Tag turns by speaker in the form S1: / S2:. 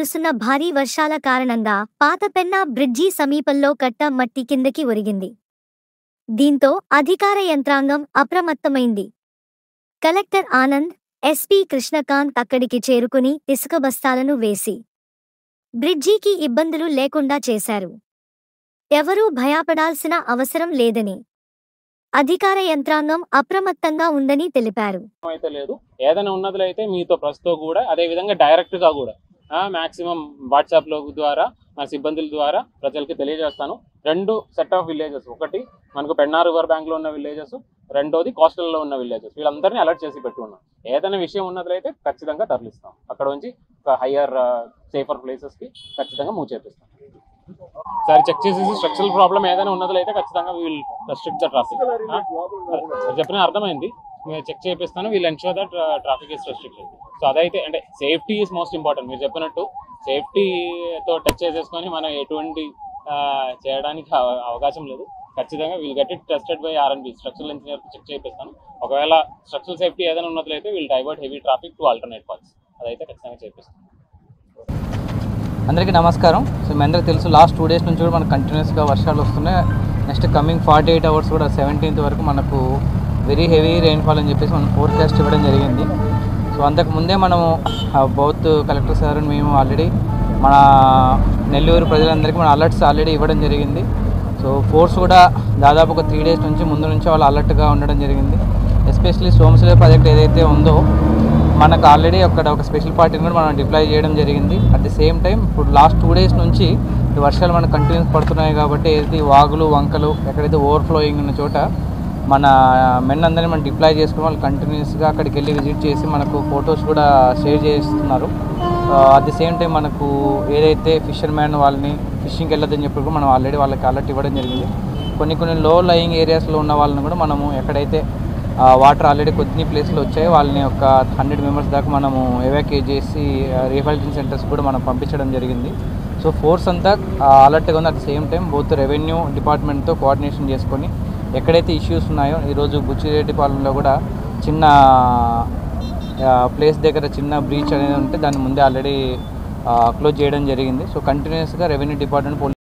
S1: కురుస్తున్న భారీ వర్షాల కారణంగా పాతపెన్నా బ్రిడ్జి సమీపంలో కట్ట మట్టి కిందకి ఒరిగింది దీంతో అధికార యంత్రాంగం అప్రమత్తమైంది కలెక్టర్ ఆనంద్ ఎస్పీ కృష్ణకాంత్ అక్కడికి చేరుకుని ఇసుక బస్తాలను వేసి బ్రిడ్జికి ఇబ్బందులు లేకుండా చేశారు ఎవరూ భయపడాల్సిన అవసరం లేదని అధికార యంత్రాంగం అప్రమత్తంగా ఉందని తెలిపారు
S2: అయితే లేదు ఏదైనా ఉన్నదిలో అయితే మీతో ప్రస్తుతం కూడా అదే విధంగా డైరెక్ట్ గా కూడా మాక్సిమం వాట్సాప్ లో ద్వారా మన సిబ్బందుల ద్వారా ప్రజలకి తెలియజేస్తాను రెండు సెట్ ఆఫ్ విలేజెస్ ఒకటి మనకు పెన్నా రివర్ బ్యాంక్ లో ఉన్న విలేజెస్ రెండోది కోస్టల్ లో ఉన్న విలేజెస్ వీళ్ళందరినీ అలర్ట్ చేసి పెట్టి ఉన్నాం ఏదైనా విషయం ఉన్నది అయితే ఖచ్చితంగా తరలిస్తాం అక్కడ నుంచి ఒక హయ్యర్ సేఫర్ ప్లేసెస్ కి ఖచ్చితంగా మూవ్ చేపిస్తాం సరే చెక్ చేసేసి స్ట్రక్చరల్ ప్రాబ్లం ఏదైనా ఉన్నది అయితే ఖచ్చితంగా వీల్ రెస్ట్రిక్ట్ ద ట్రాఫిక్ చెప్పిన అర్థమైంది మీరు చెక్ చేపిస్తాను వీళ్ళు ensure that traffic is restricted so అదైతే అంటే సేఫ్టీ ఈజ్ మోస్ట్ ఇంపార్టెంట్ మీరు చెప్పినట్టు సేఫ్టీతో టచ్ చేసేసుకొని మనం ఎటువంటి ఆ, చేయడానికి అవ- అవకాశం లేదు ఖచ్చితంగా we'll get it tested by RNB structural engineer check చేపిస్తాను ఒకవేళ స్ట్రక్చరల్ సేఫ్టీ ఏదైనా ఉన్నట్లయితే we'll divert heavy traffic to alternate paths అదైతే ఖచ్చితంగా చేపిస్తాను
S3: అందరికీ నమస్కారం సో మీ అందరికీ తెలుసు లాస్ట్ టూ డేస్ నుంచి కూడా మనకు కంటిన్యూస్గా వర్షాలు వస్తున్నాయి next coming forty eight hours కూడా సెవెంటీన్త్ వరకు మనకు వెరీ హెవీ రెయిన్ఫాల్ అని చెప్పేసి మనం ఫోర్కాస్ట్ ఇవ్వడం జరిగింది సో అంతకు ముందే మనము బౌత్ కలెక్టర్ సార్ and మేము ఆల్రెడీ మన నెల్లూరు ప్రజలందరికీ మన అలర్ట్స్ ఆల్రెడీ ఇవ్వడం జరిగింది సో ఫోర్స్ కూడా దాదాపు ఒక త్రీ డేస్ నుంచి ముందు నుంచి వాళ్ళు అలర్ట్గా ఉండడం జరిగింది ఎస్పెషలీ సోమశిల ప్రాజెక్ట్ ఏదైతే ఉందో మనకు ఆల్రెడీ అక్కడ ఒక స్పెషల్ పార్టీని కూడా మనం డిప్లాయ్ చేయడం జరిగింది అట్ ది సేమ్ టైం ఇప్పుడు లాస్ట్ టూ డేస్ నుంచి ఈ వర్షాలు మనకు కంటిన్యూస్ పడుతున్నాయి కాబట్టి ఏదైతే ఈ వాగులు వంకలు ఎక్కడైతే ఓవర్ఫ్లోయింగ్ ఉన్న చోట మన మెన్ అందరినీ మనం డిప్లాయ్ చేసుకుని వాళ్ళు కంటిన్యూస్గా అక్కడికి వెళ్ళి విజిట్ చేసి మనకు ఫొటోస్ కూడా షేర్ చేస్తున్నారు అట్ ది సేమ్ టైం మనకు ఏదైతే ఫిషర్ మ్యాన్ వాళ్ళని ఫిషింగ్కి వెళ్ళొద్దని చెప్పి కూడా మనం ఆల్రెడీ వాళ్ళకి అలర్ట్ ఇవ్వడం జరిగింది కొన్ని కొన్ని లో లయింగ్ ఏరియాస్లో ఉన్న వాళ్ళని కూడా మనము ఎక్కడైతే వాటర్ ఆల్రెడీ కొన్ని ప్లేస్లో వచ్చాయి వాళ్ళని ఒక హండ్రెడ్ మెంబర్స్ దాకా మనము ఎవాక్యుయేట్ చేసి రీహాబిలిటేషన్ సెంటర్స్ కూడా మనం పంపించడం జరిగింది సో ఫోర్స్ అంతా అలర్ట్గా ఉంది at the same time both revenue డిపార్ట్మెంట్తో కోఆర్డినేషన్ చేసుకొని ఎక్కడైతే ఇష్యూస్ ఉన్నాయో ఈరోజు బుచ్చిరెడ్డిపాలెంలో కూడా చిన్న ప్లేస్ దగ్గర చిన్న బ్రీచ్ అనేది ఉంటే దాన్ని ముందే ఆల్రెడీ క్లోజ్ చేయడం జరిగింది సో కంటిన్యూస్గా రెవెన్యూ డిపార్ట్మెంట్ పోలీస్